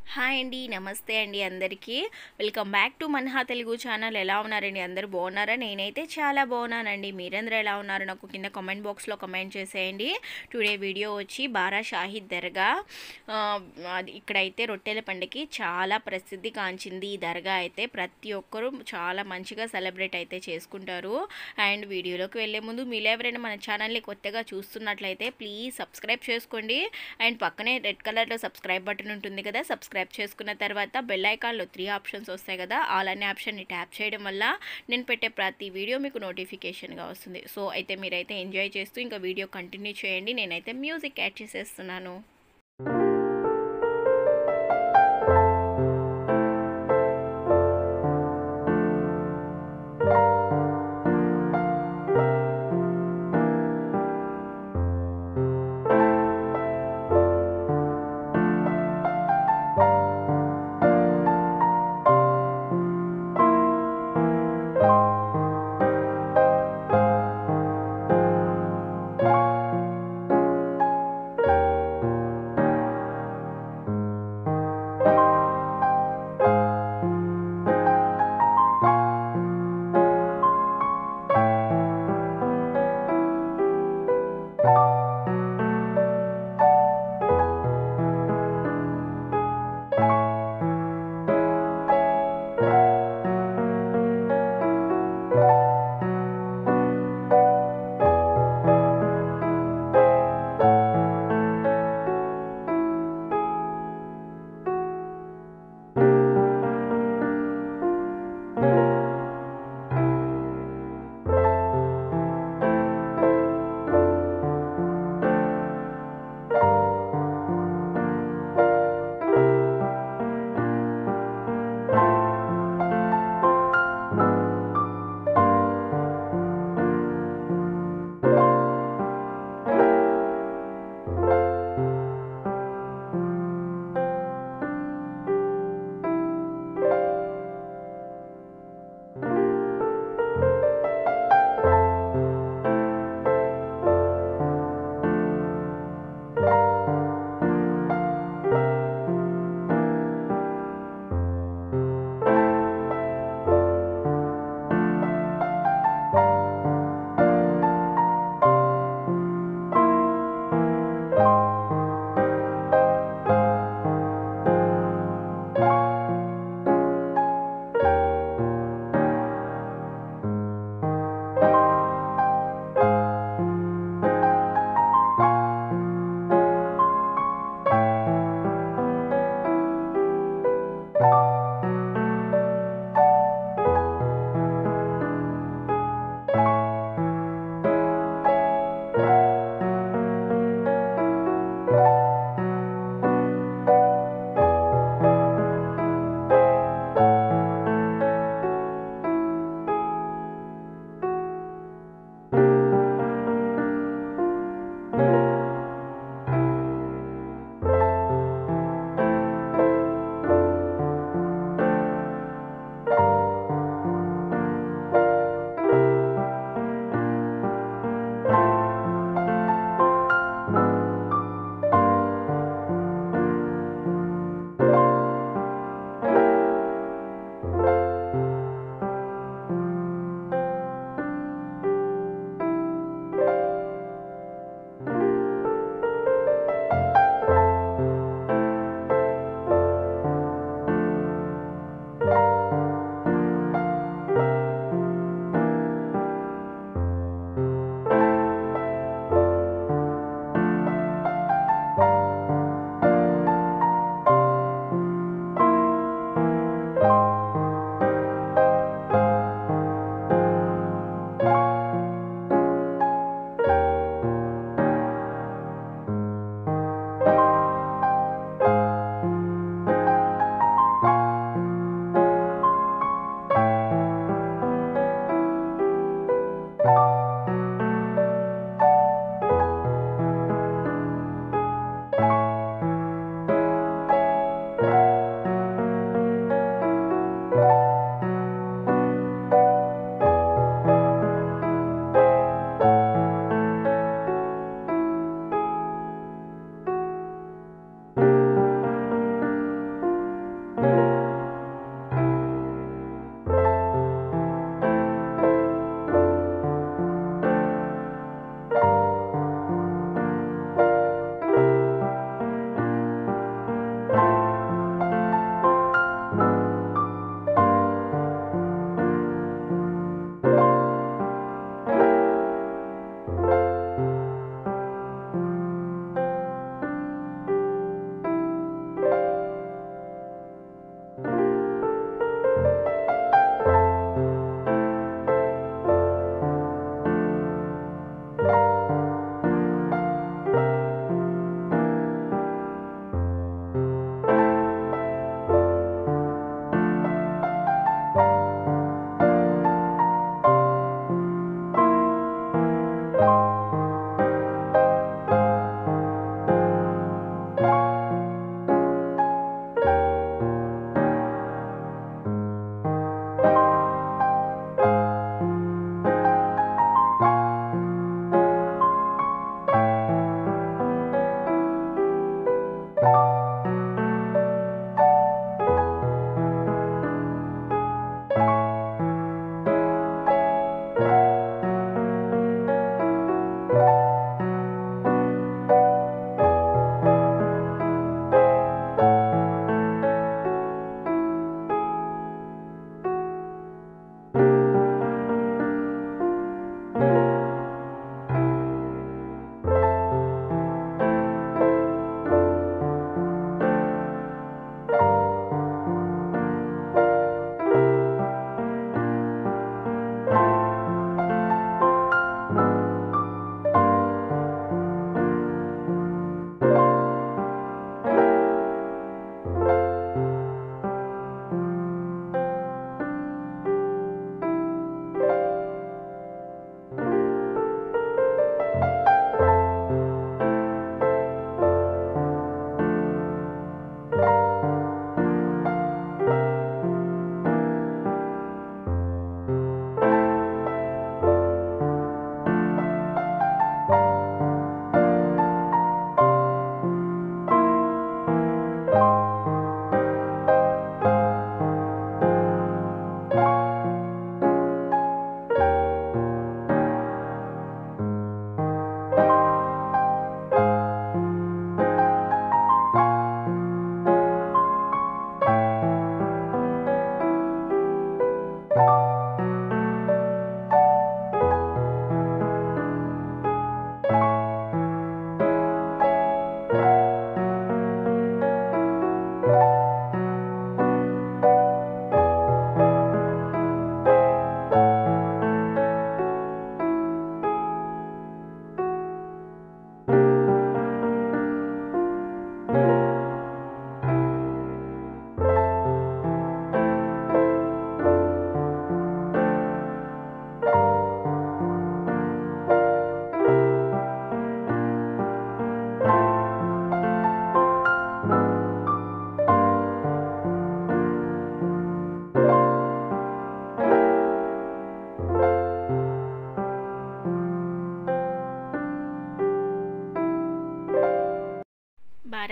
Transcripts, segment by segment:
hi అండి నమస్తే అండి అందరికీ welcome back to Manha Telugu channel ఎలా ఉన్నారండి అందరు బాగున్నారా నేనైతే చాలా బాగున్నానండి మీరందరూ ఎలా ఉన్నారు నాకు కింద కామెంట్ బాక్స్లో కామెంట్ చేసేయండి టుడే వీడియో వచ్చి బారా షాహిద్ దర్గా ఆ, అది ఇక్కడైతే రొట్టెల పండుగకి చాలా ప్రసిద్ధి కాంచింది ఈ దర్గా అయితే ప్రతి ఒక్కరూ చాలా మంచిగా సెలబ్రేట్ అయితే చేసుకుంటారు అండ్ వీడియోలోకి వెళ్ళే ముందు మీలో ఎవరైనా మన ఛానల్ని కొత్తగా చూస్తున్నట్లయితే ప్లీజ్ సబ్స్క్రైబ్ చేసుకోండి అండ్ పక్కనే రెడ్ కలర్లో సబ్స్క్రైబ్ బటన్ ఉంటుంది కదా సబ్స్క్రైబ్ చేసుకున్న తర్వాత బెల్ ఐకాన్లో త్రీ ఆప్షన్స్ వస్తాయి కదా ఆల్ అనే ఆప్షన్ని ట్యాప్ చేయడం వల్ల నేను పెట్టే ప్రతి వీడియో మీకు నోటిఫికేషన్గా వస్తుంది సో అయితే మీరైతే ఎంజాయ్ చేస్తూ ఇంకా వీడియో కంటిన్యూ చేయండి నేనైతే మ్యూజిక్ యాడ్ చేసేస్తున్నాను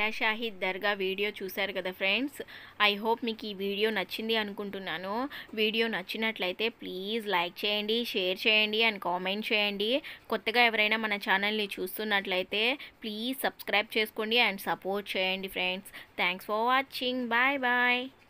షాహిద్ దర్గా వీడియో చూశారు కదా ఫ్రెండ్స్ ఐ హోప్ మీకు ఈ వీడియో నచ్చింది అనుకుంటున్నాను వీడియో నచ్చినట్లయితే ప్లీజ్ లైక్ చేయండి షేర్ చేయండి అండ్ కామెంట్ చేయండి కొత్తగా ఎవరైనా మన ఛానల్ని చూస్తున్నట్లయితే ప్లీజ్ సబ్స్క్రైబ్ చేసుకోండి అండ్ సపోర్ట్ చేయండి friends thanks for watching bye bye